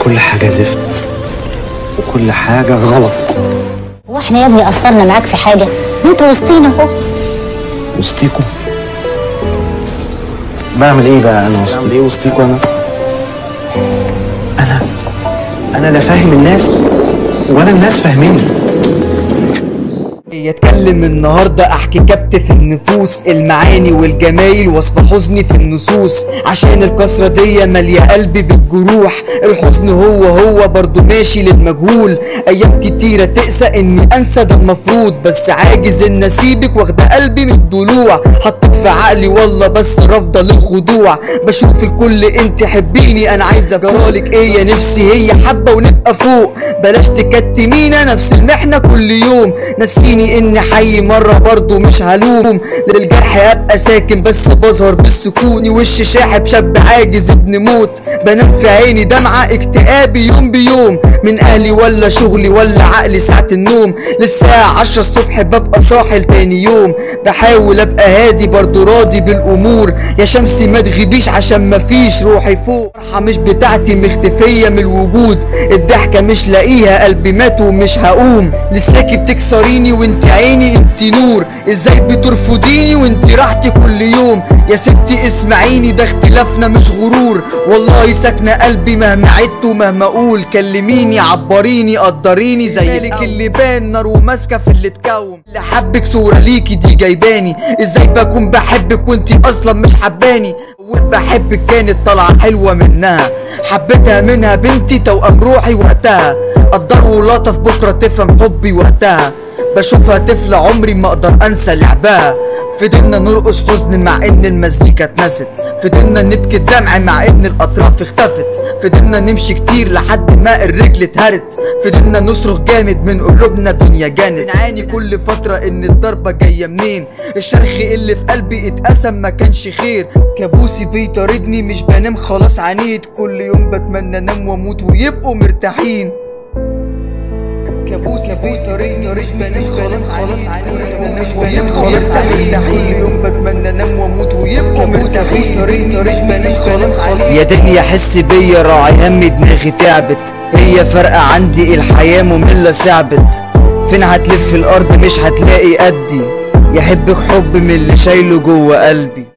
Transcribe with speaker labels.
Speaker 1: كل حاجة زفت وكل حاجة غلط
Speaker 2: هو احنا يا ابني قصرنا معاك في حاجه ما انت وسطينا اهو
Speaker 1: وسطيكوا بعمل ايه بقى انا وسطي ايه وسطيكوا انا انا انا لا فاهم الناس ولا الناس فاهميني
Speaker 3: يتكلم النهاردة احكي كبت في النفوس المعاني والجمايل وصف حزني في النصوص عشان الكسرة دي مالية قلبي بالجروح الحزن هو هو برضو ماشي للمجهول ايام كتيرة تقسى اني انسى ده المفروض بس عاجز ان اسيبك واخدة قلبي من الضلوع حطك في عقلي والله بس رافضة للخضوع بشوف الكل انت حبيني انا عايزة جرالك ايه يا نفسي هي حبة ونبقى فوق بلاش تكتمينا نفس المحنة كل يوم نسيني اني حي مرة برضو مش هلوم للجرح ابقى ساكن بس بظهر بالسكون وش شاحب شاب عاجز ابن موت بنام في عيني دمعة اكتئابي يوم بيوم من اهلي ولا شغلي ولا عقلي ساعة النوم للساعة عشرة الصبح ببقى صاحي تاني يوم بحاول ابقى هادي برضو راضي بالامور يا شمسي ما تغيبيش عشان مفيش روحي فوق الفرحة مش بتاعتي مختفية من الوجود الضحكة مش لاقيها قلبي مات ومش هقوم لساكي بتكسريني وانت عيني انت نور ازاي بترفضيني وانت راحتي كل يوم يا ستي اسمعيني ده اختلافنا مش غرور والله ساكنة قلبي مهما عدت ومهما اقول كلميني عبريني قدريني زي لك اللي بان نار وماسكة في اللي اتكوم اللي حبك صورة ليكي دي جايباني ازاي بكون بحبك وانتي اصلا مش حباني اول بحبك كانت طالعة حلوة منها حبيتها منها بنتي توأم روحي وقتها قدر ولطف بكرة تفهم حبي وقتها بشوفها طفلة عمري ما اقدر انسى لعبها فضلنا نرقص حزن مع ان المزيكا اتنست فضلنا نبكي الدمع مع ان الاطراف اختفت فضلنا نمشي كتير لحد ما الرجل اتهرت فضلنا نصرخ جامد من قلوبنا دنيا جانت نعاني كل فترة ان الضربة جاية منين الشرخ اللي في قلبي اتقسم ما كانش خير كابوسي بيطاردني مش بنام خلاص عنيت كل يوم بتمنى انام واموت ويبقوا مرتاحين كابوسي بيطاردني مش بنام خلاص خلاص عنيت مش بنام خلاص عنيت كل يوم بتمنى انام واموت ويبقوا مرتاحين مش بنام خلاص عنيت يا دنيا حس بيا راعي همي دماغي تعبت هي فارقة عندي الحياة مملة صعبت فين هتلف الارض مش هتلاقي قدي يحبك حب من اللي شايله جوه قلبي